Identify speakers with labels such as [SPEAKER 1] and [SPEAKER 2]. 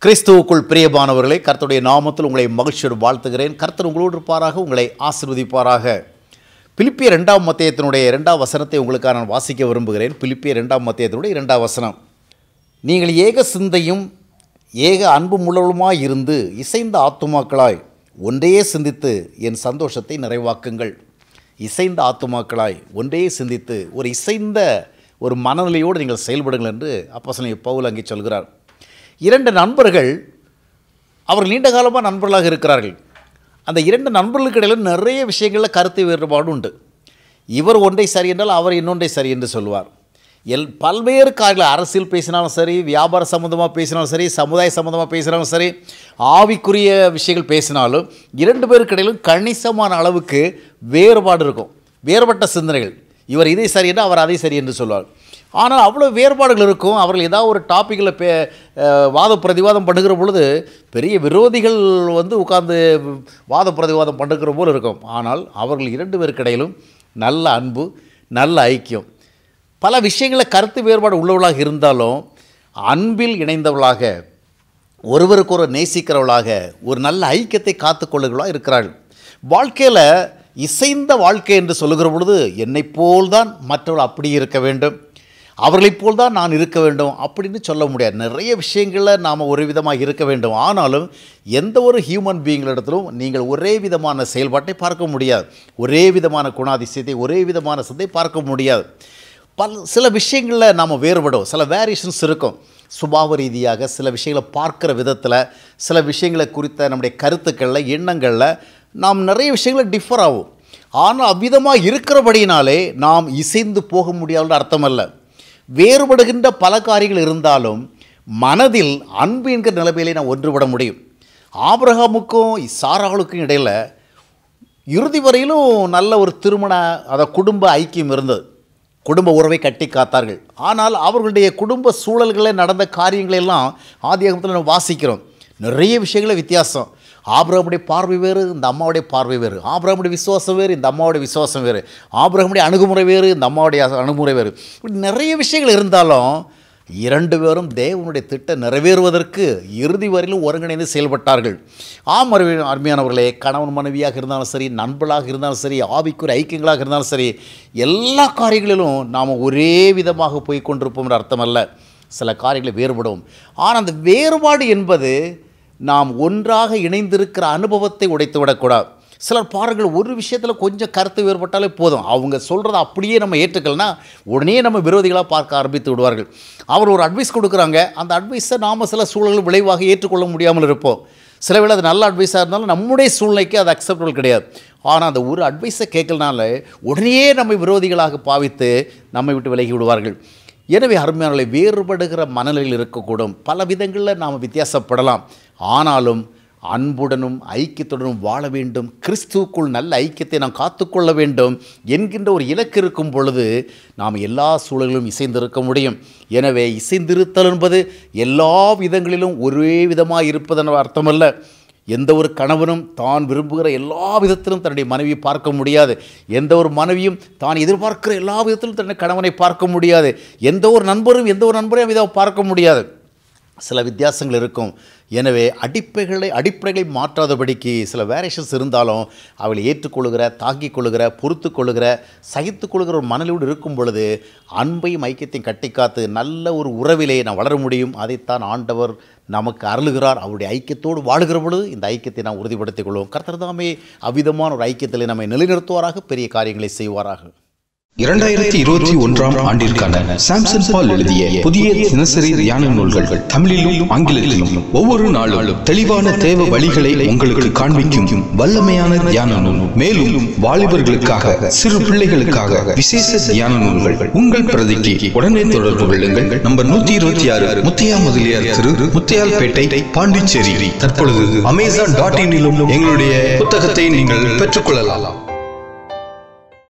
[SPEAKER 1] கிறிஸ்துவுக்குள் பிரியமானவர்களே கர்த்தருடைய நாமத்தில் உங்களை மகிழ்ச்சியோடு வாழ்த்துகிறேன் கர்த்தர் உங்களோடு இருப்பாராக உங்களை ஆசிர்வதிப்பாராக பிலிப்பிய ரெண்டாம் மத்தியத்தினுடைய இரண்டாம் வசனத்தை உங்களுக்காக நான் வாசிக்க விரும்புகிறேன் பிலிப்பிய ரெண்டாம் மத்தியத்தினுடைய இரண்டாம் வசனம் நீங்கள் ஏக சிந்தையும் ஏக அன்பு முள்ளலுமாய் இருந்து இசைந்த ஆத்துமாக்களாய் ஒன்றையே சிந்தித்து என் சந்தோஷத்தை நிறைவாக்குங்கள் இசைந்த ஆத்துமாக்களாய் ஒன்றையே சிந்தித்து ஒரு இசைந்த ஒரு மனநிலையோடு நீங்கள் செயல்படுங்கள் என்று அப்போஸ்தலன் பவுல் அங்கே சொல்கிறார் இரண்டு நண்பர்கள் அவர் நீண்ட காலமாக நண்பர்களாக இருக்கிறார்கள் அந்த இரண்டு நண்பர்களுக்கு இடையில நிறைய விஷயங்களில் கருத்து வேறுபாடு உண்டு இவர் ஒன்றை சரி என்றால் அவர் இன்னொன்றை சரி என்று சொல்வார் எல் பல்வேறு காரியங்கள் அரசியல் பேசினாலும் சரி வியாபார சம்மந்தமாக பேசினாலும் சரி சமுதாய சம்மந்தமாக பேசினாலும் சரி ஆவிக்குரிய விஷயங்கள் பேசினாலும் இரண்டு பேருக்கு இடையிலும் கணிசமான அளவுக்கு வேறுபாடு இருக்கும் வேறுபட்ட சிந்தனைகள் இவர் இதை சரி என்று அவர் அதை சரி என்று சொல்வார் ஆனால் அவ்வளோ வேறுபாடுகள் இருக்கும் அவர்கள் ஏதாவது ஒரு டாப்பிக்கில் பே அஹ், வாத பிரதிவாதம் பண்ணுகிற பொழுது பெரிய விரோதிகள் வந்து உட்கார்ந்து வாத பிரதிவாதம் பண்ணுகிற போல் இருக்கும் ஆனால் அவர்கள் இரண்டு பேருக்கு இடையிலும் நல்ல அன்பு நல்ல ஐக்கியம் பல விஷயங்களில் கருத்து வேறுபாடு உள்ளவர்களாக இருந்தாலும் அன்பில் இணைந்தவர்களாக ஒருவருக்கொரு நேசிக்கிறவர்களாக ஒரு நல்ல ஐக்கியத்தை காத்துக்கொள்ளுகிறவர்களாக இருக்கிறார்கள் வாழ்க்கையில் இசைந்த வாழ்க்கை என்று சொல்லுகிற பொழுது என்னைப் போல்தான் மற்றவர்கள் அப்படி இருக்க வேண்டும் அவர்களைப் போல் தான் நான் இருக்க வேண்டும் அப்படின்னு சொல்ல முடியாது நிறைய விஷயங்களில் நாம் ஒரு விதமாக இருக்க வேண்டும் ஆனாலும் எந்த ஒரு ஹியூமன் பீயிங்களிடத்திலும் நீங்கள் ஒரே விதமான செயல்பாட்டை பார்க்க முடியாது ஒரே விதமான குணாதிசயத்தை ஒரே விதமான சிந்தை பார்க்க முடியாது பல சில விஷயங்களில் நாம் வேறுபடும் சில வேரியேஷன்ஸ் இருக்கும் சுபாவ ரீதியாக சில விஷயங்களை பார்க்குற விதத்தில் சில விஷயங்களை குறித்த நம்முடைய கருத்துக்களில் எண்ணங்களில் நாம் நிறைய விஷயங்களை டிஃபர் ஆகும் ஆனால் அவ்விதமாக இருக்கிறபடியினாலே நாம் இசைந்து போக முடியாதுன்னு அர்த்தம் அல்ல வேறுபடுகின்ற பல காரியங்கள் இருந்தாலும் மனதில் அன்பு என்கிற நிலைமையிலே நான் ஒன்றுபட முடியும் ஆபிரகாமுக்கும் சாராளுக்கும் இடையில் இறுதி வரையிலும் நல்ல ஒரு திருமண அத குடும்ப ஐக்கியம் இருந்தது குடும்ப உறவை கட்டி காத்தார்கள் ஆனால் அவர்களுடைய குடும்ப சூழல்களில் நடந்த காரியங்களெல்லாம் ஆதியாகமத்தில் நம்ம வாசிக்கிறோம் நிறைய விஷயங்கள வித்தியாசம் ஆபிரகமுடைய பார்வை வேறு இந்த அம்மாவுடைய பார்வை வேறு ஆபிரகமுடைய விசுவாசம் வேறு இந்த அம்மாவுடைய விசுவாசம் வேறு ஆபிரகமுடைய அணுகுமுறை வேறு இந்த அம்மாவுடைய அணுகுமுறை வேறு இப்படி நிறைய விஷயங்கள் இருந்தாலும் இரண்டு பேரும் தேவனுடைய திட்டம் நிறைவேறுவதற்கு இறுதி வரையிலும் ஒருங்கிணைந்து செயல்பட்டார்கள் ஆம் அருமை அருமையானவர்களே கணவன் மனைவியாக இருந்தாலும் சரி நண்பர்களாக இருந்தாலும் சரி ஆவிக்குரிய ஐக்கியங்களாக இருந்தாலும் சரி எல்லா காரியங்களிலும் நாம் ஒரே விதமாக போய் கொண்டிருப்போம் அர்த்தம் அல்ல சில காரியங்களை வேறுபடும் ஆனால் அந்த வேறுபாடு என்பது நாம் ஒன்றாக இணைந்திருக்கிற அனுபவத்தை உடைத்து விடக்கூடாது சிலர் பாருங்கள் ஒரு விஷயத்தில் கொஞ்சம் கருத்து வேறுபட்டாலே போதும் அவங்க சொல்கிறத அப்படியே நம்ம ஏற்றுக்கலனா உடனே நம்ம விரோதிகளாக பார்க்க ஆரம்பித்து விடுவார்கள் அவர் ஒரு அட்வைஸ் கொடுக்குறாங்க அந்த அட்வைஸை நாம் சில சூழல்கள் விளைவாக ஏற்றுக்கொள்ள முடியாமல் இருப்போம் சில வேளை அது நல்ல அட்வைஸாக இருந்தாலும் நம்முடைய சூழ்நிலைக்கு அது அக்செப்டபிள் கிடையாது ஆனால் அந்த ஒரு அட்வைஸை கேட்கலனால உடனே நம்ம விரோதிகளாக பாவித்து நம்மை விட்டு விலகி விடுவார்கள் எனவே அருமையானவர்களை வேறுபடுகிற மனநிலையில் இருக்கக்கூடும் பல விதங்களில் நாம் வித்தியாசப்படலாம் ஆனாலும் அன்புடனும் ஐக்கியத்துடனும் வாழ வேண்டும் கிறிஸ்துவுக்குள் நல்ல ஐக்கியத்தை நாம் காத்துக்கொள்ள வேண்டும் என்கின்ற ஒரு இலக்கு இருக்கும் பொழுது நாம் எல்லா சூழலிலும் இசைந்திருக்க முடியும் எனவே இசைந்திருத்தல் என்பது எல்லா விதங்களிலும் ஒரே விதமாக இருப்பதன் அர்த்தமல்ல எந்த ஒரு கணவனும் தான் விரும்புகிற எல்லா விதத்திலும் தன்னுடைய மனைவியை பார்க்க முடியாது எந்த ஒரு மனைவியும் தான் எதிர்பார்க்கிற எல்லா விதத்திலும் தன்னுடைய கணவனை பார்க்க முடியாது எந்த ஒரு நண்பரும் எந்த ஒரு நண்பரையும் இதை பார்க்க முடியாது சில வித்தியாசங்கள் இருக்கும் எனவே அடிப்படைகளை அடிப்படைகளை மாற்றாதபடிக்கு சில வேரியேஷன்ஸ் இருந்தாலும் அவளை ஏற்றுக்கொள்கிற தாங்கிக் கொள்கிற பொறுத்து கொள்கிற சகித்து கொள்கிற ஒரு மனநிலையோடு இருக்கும் பொழுது அன்பையும் ஐக்கியத்தையும் கட்டிக்காத்து நல்ல ஒரு உறவிலே நாம் வளர முடியும் அதைத்தான் ஆண்டவர் நமக்கு அருளுகிறார் அவருடைய ஐக்கியத்தோடு வாழுகிற பொழுது இந்த ஐக்கியத்தை நாம் உறுதிப்படுத்திக் கொள்வோம் கர்த்தர் தாமே அவ்விதமான ஒரு ஐக்கியத்தில் நம்மை நிலைநிறுத்துவாராக பெரிய காரியங்களை செய்வாராக
[SPEAKER 2] இரண்டாயிரத்தி இருபத்தி ஒன்றாம் ஆண்டிற்கான சாம்சன் பால் எழுதிய புதிய தினசரி தியான நூல்கள் தமிழிலும் ஆங்கிலத்திலும் ஒவ்வொரு நாளும் தெளிவான தேவ வழிகளை உங்களுக்கு காண்பிக்கும் வல்லமையான தியான நூல் மேலும் வாலிபர்களுக்காக சிறு பிள்ளைகளுக்காக விசேஷ தியான நூல்கள் உங்கள் பிரதிக்கு உடனே தொடர்பு கொள்ளுங்கள் நம்பர் நூத்தி இருபத்தி ஆறு முத்தையா முதலியார் திரு முத்தையால்பேட்டை பாண்டிச்சேரி தற்பொழுது அமேசான் டாட் இனிலும் எங்களுடைய புத்தகத்தை நீங்கள் பெற்றுக்கொள்ளலாம்